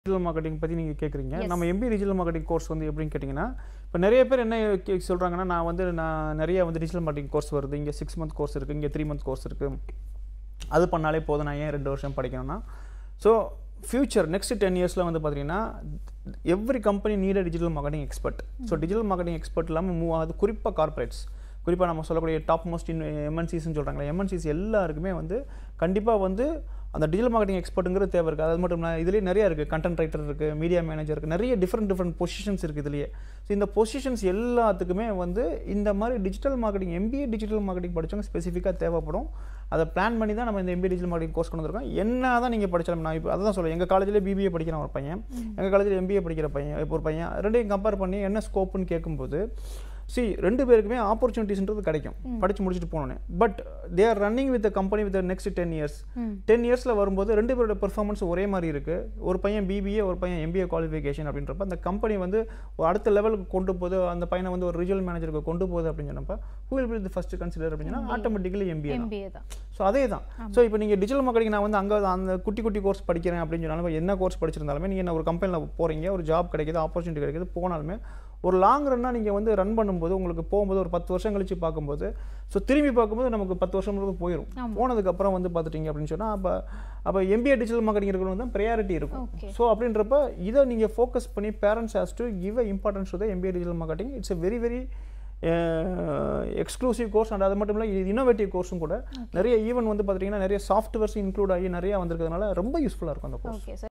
Digital marketing பற்றி நீங்கள் கேட்குறீங்க Yes. நம்ம எம்பி டிஜிட்டல் மார்க்கெட்டிங் கோர்ஸ் வந்து எப்படின்னு கேட்டிங்கன்னா இப்போ நிறைய பேர் என்ன கே சொல்கிறாங்கன்னா நான் வந்து நான் நிறைய வந்து டிஜிட்டல் மார்க்கெட்டிங் கோர்ஸ் வருது இங்கே சிக்ஸ் மந்த் கோர்ஸ் இருக்குது இங்கே த்ரீ மந்த் கோர்ஸ் இருக்குது அது பண்ணாலே போதும் நான் ஏன் ரெண்டு வருஷம் படிக்கணும்னா ஸோ ஃபியூச்சர் நெக்ஸ்ட் டென் இயர்ஸில் வந்து பார்த்தீங்கன்னா every company need digital marketing expert so digital marketing expert இல்லாமல் மூவ் ஆகுது குறிப்பாக கார்ப்பரேட்ஸ் குறிப்பாக நம்ம சொல்லக்கூடிய டாப் மோஸ்ட் இன் எம்என்சிஸ்ன்னு சொல்கிறாங்களே எம்என்சிஸ் எல்லாருக்குமே வந்து கண்டிப்பாக வந்து அந்த டிஜிட்டல் மார்க்கெட்டிங் எக்ஸ்பர்ட்டுங்கிறது தேவை இருக்குது அது மட்டும் இல்லை இதுலேயே நிறைய இருக்குது கண்டென்ட் ரைட்டர் இருக்குது மீடியா மேனேஜர் இருக்குது நிறைய டிஃப்ரெண்ட் டிஃப்ரெண்ட் பொசிஷன்ஸ் இருக்குது இதுலேயே ஸோ இந்த பொசிஷன்ஸ் எல்லாத்துக்குமே வந்து இந்த மாதிரி digital marketing MBA digital marketing படித்தவங்க ஸ்பெசிஃபிக்காக தேவைப்படும் அதை பிளான் பண்ணி தான் நம்ம இந்த எம்பிஏ டிஜிட்டல் மார்க்கெட்டிங் கோர்ஸ் கொண்டு வந்திருக்கோம் என்ன தான் நீங்கள் படிச்சாலும் நான் இப்போ அதான் சொல்லுவேன் எங்கள் காலேஜில் பிபிஏ படிக்கிற ஒரு பையன் எங்கள் காலேஜில் எம்பிஏ படிக்கிற பையன் இப்போ ஒரு பையன் ரெண்டையும் கம்பேர் பண்ணி என்ன ஸ்கோப்புன்னு கேட்கும்போது சி ரெண்டு பேருக்குமே ஆப்பர்ச்சுனிட்டிஸ்ன்றது கிடைக்கும் படித்து முடிச்சுட்டு போனோன்னே but they are running with company with next ten years ten இயர்ஸில் வரும்போது ரெண்டு பேரோட பெர்ஃபார்மன்ஸ் ஒரே மாதிரி இருக்குது ஒரு பையன் பிபிஏ ஒரு பையன் எம்பிஏ குவாலிஃபிகேஷன் அப்படின்றப்ப அந்த கம்பெனி வந்து ஒரு அடுத்த லெவலுக்கு கொண்டு போகுது அந்த பையனை வந்து ஒரு ரிஜுவல் மேனேஜருக்கு கொண்டு போகுது அப்படின்னு சொன்னப்போ who will be first consider அப்படின்னா ஆட்டோமேட்டிக்கலி எம்பிஏ தான் எம்பிஏ தான் ஸோ அதே தான் ஸோ இப்போ நீங்கள் டிஜிட்டல் மார்க்கெட்டிங் நான் வந்து அங்கே அந்த குட்டி குட்டி கோர்ஸ் படிக்கிறேன் அப்படின்னு சொன்னாலும் என்ன கோர்ஸ் படிச்சிருந்தாலுமே நீங்கள் என்ன ஒரு கம்பெனியில் போகிறீங்க ஒரு ஜாப் கிடைக்குது ஆப்பர்ச்சுனிட்டி கிடைக்குது போனாலுமே ஒரு லாங் ரன்னாக நீங்கள் வந்து ரன் பண்ணும்போது உங்களுக்கு போகும்போது ஒரு பத்து வருஷம் கழிச்சு பார்க்கும்போது ஸோ திரும்பி பார்க்கும்போது நமக்கு பத்து வருஷம் போயிடும் போனதுக்கப்புறம் வந்து பார்த்துட்டீங்க அப்படின்னு சொன்னால் அப்போ அப்போ எம்பிஏ டிஜிட்டல் மார்க்கெட்டிங் இருக்கணும் தான் ப்ரையாரிட்டி இருக்கும் Okay. ஸோ அப்படின்றப்ப இதை நீங்கள் ஃபோக்கஸ் பண்ணி parents has to give a importance to the MBA digital marketing it's a very very exclusive course and அது மட்டும் இல்லை இது இன்னோவேட்டிவ் கோர்ஸும் கூட நிறைய ஈவன் வந்து பார்த்தீங்கன்னா நிறைய சாஃப்ட்வேர்ஸ் இன்க்ளூட் ஆகி நிறைய வந்திருக்கிறதுனால ரொம்ப யூஸ்ஃபுல்லாக இருக்கும் அந்த கோர்ஸ் ஓகே சார்